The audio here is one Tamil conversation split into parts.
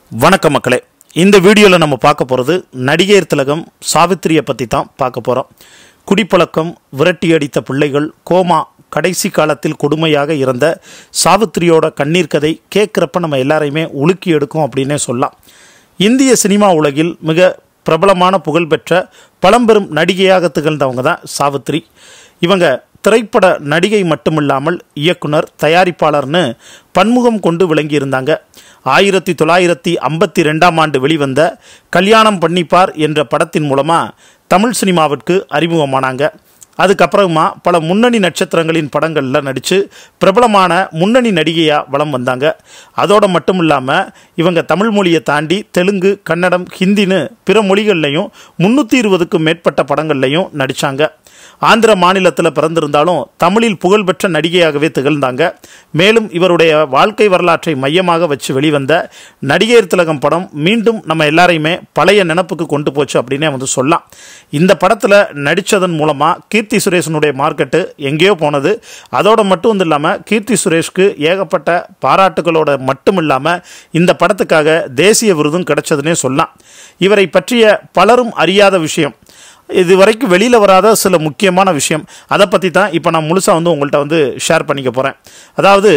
வணக்கம் மக்களே இந்த வீடியோவில் நம்ம பார்க்க போகிறது நடிகர் திலகம் சாவித்திரியை பற்றி தான் பார்க்க போகிறோம் குடிப்பழக்கம் விரட்டி அடித்த பிள்ளைகள் கோமா கடைசி காலத்தில் கொடுமையாக இருந்த சாவித்திரியோட கண்ணீர் கதை கேட்குறப்ப நம்ம எல்லாரையுமே உலுக்கி எடுக்கும் அப்படின்னே சொல்லலாம் இந்திய சினிமா உலகில் மிக பிரபலமான புகழ்பெற்ற பழம்பெரும் நடிகையாக திகழ்ந்தவங்க தான் சாவித்திரி இவங்க திரைப்பட நடிகை மட்டுமில்லாமல் இயக்குனர் தயாரிப்பாளர்னு பன்முகம் கொண்டு விளங்கியிருந்தாங்க ஆயிரத்தி தொள்ளாயிரத்தி ஐம்பத்தி ரெண்டாம் ஆண்டு வெளிவந்த கல்யாணம் பண்ணிப்பார் என்ற படத்தின் மூலமாக தமிழ் சினிமாவிற்கு அறிமுகமானாங்க அதுக்கப்புறமா பல முன்னணி நட்சத்திரங்களின் படங்களில் நடித்து பிரபலமான முன்னணி நடிகையாக வலம் வந்தாங்க அதோடு மட்டும் இல்லாமல் இவங்க தமிழ் மொழியை தாண்டி தெலுங்கு கன்னடம் ஹிந்தின்னு பிற மொழிகள்லையும் முந்நூற்றி இருபதுக்கும் மேற்பட்ட படங்கள்லையும் நடித்தாங்க ஆந்திர மாநிலத்தில் பிறந்திருந்தாலும் தமிழில் புகழ்பெற்ற நடிகையாகவே திகழ்ந்தாங்க மேலும் இவருடைய வாழ்க்கை வரலாற்றை மையமாக வச்சு வெளிவந்த நடிகர் திலகம் படம் மீண்டும் நம்ம எல்லாரையுமே பழைய நினப்புக்கு கொண்டு போச்சு அப்படின்னே வந்து சொல்லலாம் இந்த படத்தில் நடித்ததன் மூலமாக கீர்த்தி சுரேஷனுடைய மார்க்கெட்டு எங்கேயோ போனது அதோட மட்டும் வந்து இல்லாமல் கீர்த்தி சுரேஷ்க்கு ஏகப்பட்ட பாராட்டுகளோட மட்டும் இல்லாமல் இந்த படத்துக்காக தேசிய விருதும் கிடைச்சதுன்னே சொல்லலாம் இவரை பற்றிய பலரும் அறியாத விஷயம் இது வரைக்கும் வெளியில் வராத சில முக்கியமான விஷயம் அதை பற்றி தான் இப்போ நான் முழுசாக வந்து உங்கள்கிட்ட வந்து ஷேர் பண்ணிக்க போகிறேன் அதாவது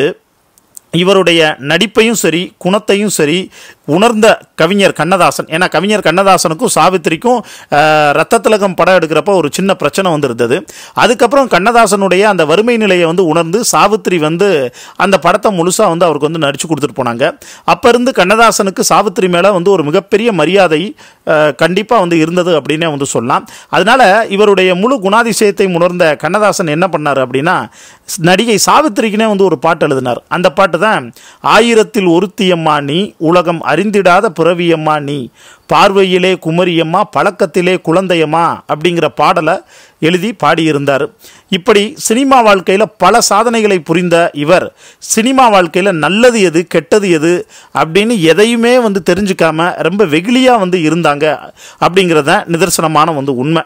இவருடைய நடிப்பையும் சரி குணத்தையும் சரி உணர்ந்த கவிஞர் கண்ணதாசன் ஏன்னா கவிஞர் கண்ணதாசனுக்கும் சாவித்திரிக்கும் அஹ், ரத்த திலகம் படம் எடுக்கிறப்ப ஒரு சின்ன பிரச்சனை வந்திருந்தது அதுக்கப்புறம் கண்ணதாசனுடைய அந்த வறுமை நிலையை வந்து உணர்ந்து சாவித்திரி வந்து அந்த படத்தை முழுசாக வந்து அவருக்கு வந்து நடிச்சு கொடுத்துட்டு போனாங்க அப்போ இருந்து கண்ணதாசனுக்கு சாவித்திரி மேலே வந்து ஒரு மிகப்பெரிய மரியாதை கண்டிப்பாக வந்து இருந்தது அப்படின்னே வந்து சொல்லலாம் அதனால இவருடைய முழு குணாதிசயத்தை உணர்ந்த கண்ணதாசன் என்ன பண்ணார் அப்படின்னா நடிகை சாவித்திரிக்குனே வந்து ஒரு பாட்டு எழுதினார் அந்த பாட்டு தான் ஆயிரத்தில் ஒருத்தியம்மா நீ உலகம் அறிந்திடாத பிறவியம்மா நீ பார்வையிலே குமரியம்மா பழக்கத்திலே குழந்தையம்மா அப்படிங்கிற பாடலை எழுதி பாடியிருந்தார் இப்படி சினிமா வாழ்க்கையில் பல சாதனைகளை புரிந்த இவர் சினிமா வாழ்க்கையில் நல்லது எது கெட்டது எது அப்படின்னு எதையுமே வந்து தெரிஞ்சுக்காம ரொம்ப வெகுளியாக வந்து இருந்தாங்க அப்படிங்கிறத நிதர்சனமான வந்து உண்மை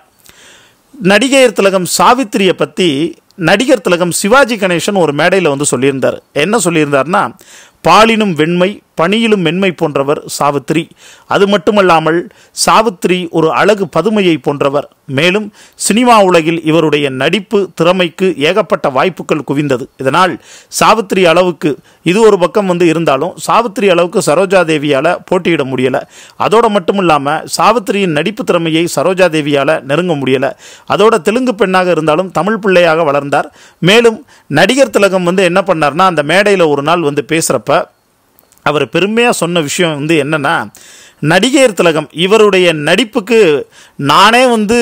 நடிகர் திலகம் சாவித்திரியை பற்றி நடிகர் திலகம் சிவாஜி கணேசன் ஒரு மேடையில் வந்து சொல்லியிருந்தார் என்ன சொல்லியிருந்தார்னா பாலினும் வெண்மை பணியிலும் மென்மை போன்றவர் சாவித்திரி அது மட்டுமல்லாமல் சாவித்திரி ஒரு அழகு பதுமையை போன்றவர் மேலும் சினிமா உலகில் இவருடைய நடிப்பு திறமைக்கு ஏகப்பட்ட வாய்ப்புகள் குவிந்தது இதனால் சாவித்திரி அளவுக்கு இது ஒரு பக்கம் வந்து இருந்தாலும் சாவித்திரி அளவுக்கு சரோஜா தேவியால் போட்டியிட முடியலை அதோட மட்டும் இல்லாமல் சாவித்திரியின் நடிப்பு திறமையை சரோஜா தேவியால் நெருங்க முடியலை அதோட தெலுங்கு பெண்ணாக இருந்தாலும் தமிழ் பிள்ளையாக வளர்ந்தார் மேலும் நடிகர் திலகம் வந்து என்ன பண்ணார்னா அந்த மேடையில் ஒரு நாள் வந்து பேசுகிறப்ப அவர் பெருமையாக சொன்ன விஷயம் வந்து என்னன்னா நடிகர் திலகம் இவருடைய நடிப்புக்கு நானே வந்து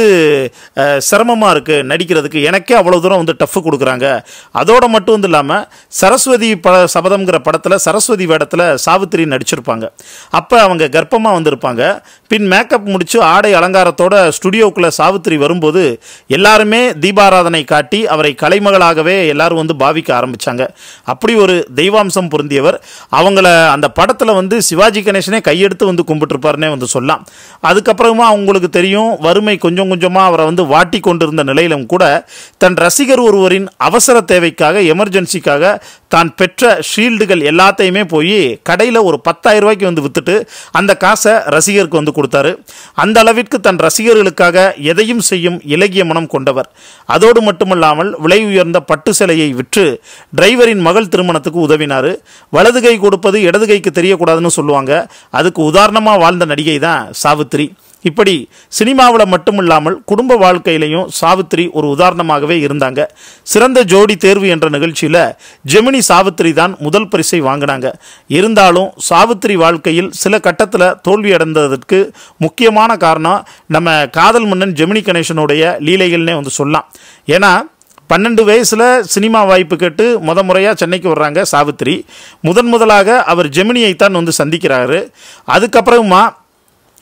சிரமமாக இருக்குது நடிக்கிறதுக்கு எனக்கே அவ்வளோ தூரம் வந்து டஃப் கொடுக்குறாங்க அதோட மட்டும் வந்து இல்லாமல் சரஸ்வதி ப சபதம்ங்கிற படத்தில் சரஸ்வதி வேடத்தில் சாவித்திரி நடிச்சிருப்பாங்க அப்போ அவங்க கர்ப்பமாக வந்திருப்பாங்க பின் மேக்கப் முடித்து ஆடை அலங்காரத்தோட ஸ்டுடியோக்குள்ளே சாவித்திரி வரும்போது எல்லாருமே தீபாராதனை காட்டி அவரை கலைமகளாகவே எல்லாரும் வந்து பாவிக்க ஆரம்பித்தாங்க அப்படி ஒரு தெய்வாம்சம் பொருந்தியவர் அவங்கள அந்த படத்தில் வந்து சிவாஜி கணேசனே கையெடுத்து வந்து கும்பிட்டுருப்பாருனே வந்து சொல்லலாம் அதுக்கப்புறமா அவங்களுக்கு தெரியும் வறுமை கொஞ்சம் கொஞ்சமாக அவரை வந்து வாட்டி கொண்டிருந்த நிலையிலும் கூட தன் ரசிகர் ஒருவரின் அவசர தேவைக்காக எமர்ஜென்சிக்காக தான் பெற்ற ஷீல்டுகள் எல்லாத்தையுமே போய் கடையில் ஒரு பத்தாயிரம் ரூபாய்க்கு வந்து வித்துட்டு அந்த காசை ரசிகருக்கு வந்து கொடுத்தாரு அந்த அளவிற்கு தன் ரசிகர்களுக்காக எதையும் செய்யும் இலகிய மனம் கொண்டவர் அதோடு மட்டுமல்லாமல் விலை உயர்ந்த பட்டு சிலையை விற்று டிரைவரின் மகள் திருமணத்துக்கு உதவினார் வலது கை கொடுப்பது இடது கைக்கு தெரியக்கூடாதுன்னு சொல்லுவாங்க அதுக்கு உதாரணமாக வாழ்ந்த நடிகை தான் சாவித்திரி இப்படி சினிமாவில் மட்டும் இல்லாமல் குடும்ப வாழ்க்கையிலையும் சாவித்திரி ஒரு உதாரணமாகவே இருந்தாங்க சிறந்த ஜோடி தேர்வு என்ற நிகழ்ச்சியில் ஜெமினி சாவித்திரி தான் முதல் பரிசை வாங்கினாங்க இருந்தாலும் சாவித்திரி வாழ்க்கையில் சில கட்டத்தில் தோல்வி அடைந்ததற்கு முக்கியமான காரணம் நம்ம காதல் மன்னன் ஜெமினி கணேசனுடைய லீலைகள்னே வந்து சொல்லலாம் ஏன்னா பன்னெண்டு வயசில் சினிமா வாய்ப்பு கேட்டு முத முறையாக சென்னைக்கு வர்றாங்க சாவித்திரி முதன் முதலாக அவர் ஜெமினியைத்தான் வந்து சந்திக்கிறாரு அதுக்கப்புறமா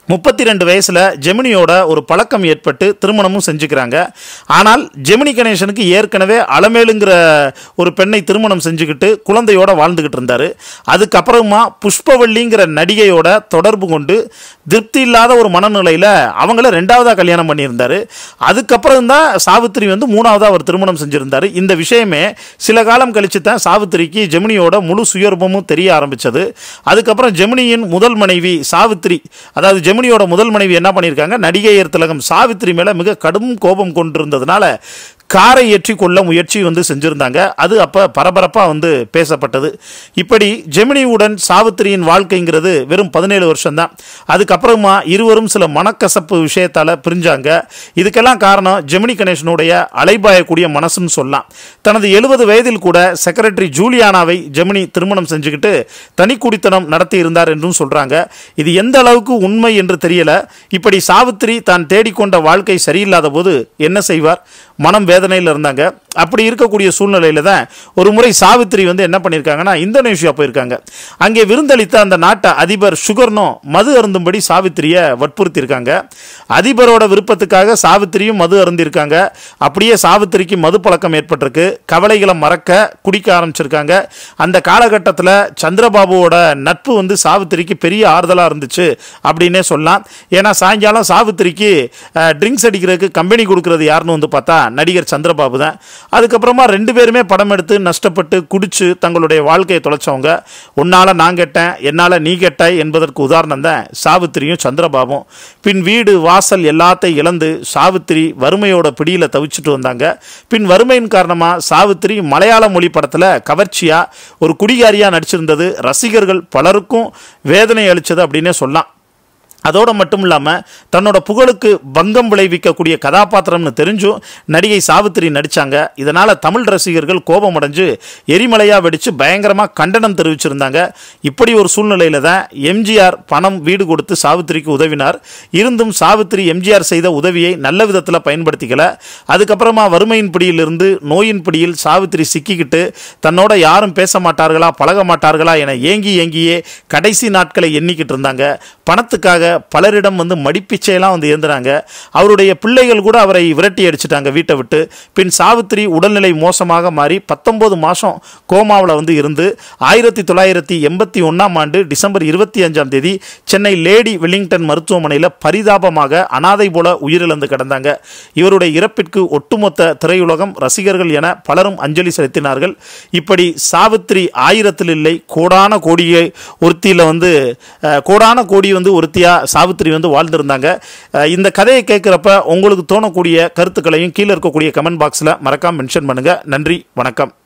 முப்பத்தி ரெண்டு வயசில் ஜெமினியோட ஒரு பழக்கம் ஏற்பட்டு திருமணமும் செஞ்சுக்கிறாங்க ஆனால் ஜெமினி கணேசனுக்கு ஏற்கனவே அலமேலுங்கிற ஒரு பெண்ணை திருமணம் செஞ்சுக்கிட்டு குழந்தையோட வாழ்ந்துக்கிட்டு இருந்தார் அதுக்கப்புறமா புஷ்பவல்லிங்கிற நடிகையோட தொடர்பு கொண்டு திருப்தி இல்லாத ஒரு மனநிலையில் அவங்கள ரெண்டாவதாக கல்யாணம் பண்ணியிருந்தார் அதுக்கப்புறம் தான் சாவித்திரி வந்து மூணாவதாக அவர் திருமணம் செஞ்சுருந்தார் இந்த விஷயமே சில காலம் கழிச்சு தான் சாவித்திரிக்கு ஜெமினியோட முழு சுயரூபமும் தெரிய ஆரம்பிச்சது அதுக்கப்புறம் ஜெமினியின் முதல் மனைவி சாவித்திரி அதாவது ஜெமினியோட முதல் மனைவி என்ன பண்ணியிருக்காங்க நடிகையர் திலகம் சாவித்திரி மேலே மிக கடும் கோபம் கொண்டிருந்ததுனால காரை ஏற்றி கொள்ள முயற்சி வந்து செஞ்சுருந்தாங்க அது அப்போ பரபரப்பாக வந்து பேசப்பட்டது இப்படி ஜெமினியுடன் சாவித்திரியின் வாழ்க்கைங்கிறது வெறும் பதினேழு வருஷம்தான் அதுக்கப்புறமா இருவரும் சில மனக்கசப்பு விஷயத்தால் பிரிஞ்சாங்க இதுக்கெல்லாம் காரணம் ஜெமினி கணேசனுடைய அலைபாயக்கூடிய மனசுன்னு சொல்லலாம் தனது எழுபது வயதில் கூட செக்ரட்டரி ஜூலியானாவை ஜெமினி திருமணம் செஞ்சுக்கிட்டு தனி குடித்தனம் நடத்தி இருந்தார் என்றும் சொல்கிறாங்க இது எந்த அளவுக்கு உண்மை என்று தெரியல இப்படி சாவித்திரி தான் தேடிக்கொண்ட வாழ்க்கை சரியில்லாத போது என்ன செய்வார் மனம் வேதனையில் இருந்தாங்க அப்படி இருக்கக்கூடிய சூழ்நிலையில தான் ஒரு முறை சாவித்திரி வந்து என்ன பண்ணியிருக்காங்கன்னா இந்தோனேஷியா போயிருக்காங்க அங்கே விருந்தளித்த அந்த நாட்டு அதிபர் சுகர்னோ மது அருந்தும்படி சாவித்திரியை வற்புறுத்தியிருக்காங்க அதிபரோட விருப்பத்துக்காக சாவித்திரியும் மது அருந்திருக்காங்க அப்படியே சாவித்திரிக்கு மது பழக்கம் ஏற்பட்டிருக்கு கவலைகளை மறக்க குடிக்க ஆரம்பிச்சிருக்காங்க அந்த காலகட்டத்தில் சந்திரபாபுவோட நட்பு வந்து சாவித்திரிக்கு பெரிய ஆறுதலாக இருந்துச்சு அப்படின்னே சொல்லலாம் ஏன்னா சாயங்காலம் சாவித்திரிக்கு ட்ரிங்க்ஸ் அடிக்கிறதுக்கு கம்பெனி கொடுக்கறது யாருன்னு வந்து பார்த்தா நடிகர் சந்திரபாபு தான் அதுக்கப்புறமா ரெண்டு பேருமே படம் எடுத்து நஷ்டப்பட்டு குடிச்சு தங்களுடைய வாழ்க்கையை தொலைச்சவங்க உன்னால நான் கெட்டேன் என்னால் நீ கெட்டாய் என்பதற்கு உதாரணம் தான் சாவித்திரியும் சந்திரபாபும் பின் வீடு வாசல் எல்லாத்தையும் இழந்து சாவித்திரி வறுமையோட பிடியில் தவிச்சிட்டு வந்தாங்க பின் வறுமையின் காரணமாக சாவித்திரி மலையாள மொழி படத்தில் கவர்ச்சியாக ஒரு குடிகாரியாக நடிச்சிருந்தது ரசிகர்கள் பலருக்கும் வேதனை அளித்தது அப்படின்னே சொல்லலாம் அதோடு மட்டும் இல்லாமல் தன்னோட புகழுக்கு பங்கம் விளைவிக்கக்கூடிய கதாபாத்திரம்னு தெரிஞ்சும் நடிகை சாவித்திரி நடித்தாங்க இதனால் தமிழ் ரசிகர்கள் கோபமடைஞ்சு எரிமலையாக வெடித்து பயங்கரமாக கண்டனம் தெரிவிச்சிருந்தாங்க இப்படி ஒரு சூழ்நிலையில் தான் எம்ஜிஆர் பணம் வீடு கொடுத்து சாவித்திரிக்கு உதவினார் இருந்தும் சாவித்திரி எம்ஜிஆர் செய்த உதவியை நல்ல விதத்தில் பயன்படுத்திக்கல அதுக்கப்புறமா வறுமையின் பிடியிலிருந்து நோயின் பிடியில் சாவித்திரி சிக்கிக்கிட்டு தன்னோட யாரும் பேச மாட்டார்களா பழக மாட்டார்களா என ஏங்கி ஏங்கியே கடைசி நாட்களை எண்ணிக்கிட்டு இருந்தாங்க பணத்துக்காக பலரிடம் வந்து மடிப்பிச்சையெல்லாம் வந்து ஏந்துறாங்க அவருடைய பிள்ளைகள் கூட அவரை விரட்டி அடிச்சிட்டாங்க வீட்டை விட்டு பின் சாவித்திரி உடல்நிலை மோசமாக மாறி பத்தொன்பது மாதம் கோமாவில் வந்து இருந்து ஆயிரத்தி தொள்ளாயிரத்தி எண்பத்தி ஒன்றாம் ஆண்டு டிசம்பர் இருபத்தி அஞ்சாம் தேதி சென்னை லேடி வெல்லிங்டன் மருத்துவமனையில் பரிதாபமாக அனாதை போல உயிரிழந்து கிடந்தாங்க இவருடைய இறப்பிற்கு ஒட்டுமொத்த திரையுலகம் ரசிகர்கள் என பலரும் அஞ்சலி செலுத்தினார்கள் இப்படி சாவித்திரி ஆயிரத்தில் இல்லை கோடான கோடியை ஒருத்தியில் வந்து அஹ், கோடான கோடி வந்து ஒருத்தியா சாவித்திரி வந்து வாழ்ந்திருந்தாங்க அஹ், இந்த கதையை கேட்குறப்ப உங்களுக்கு தோணக்கூடிய கருத்துக்களையும் கீழே இருக்கக்கூடிய கமெண்ட் பாக்ஸில் மறக்காம மென்ஷன் பண்ணுங்க நன்றி வணக்கம்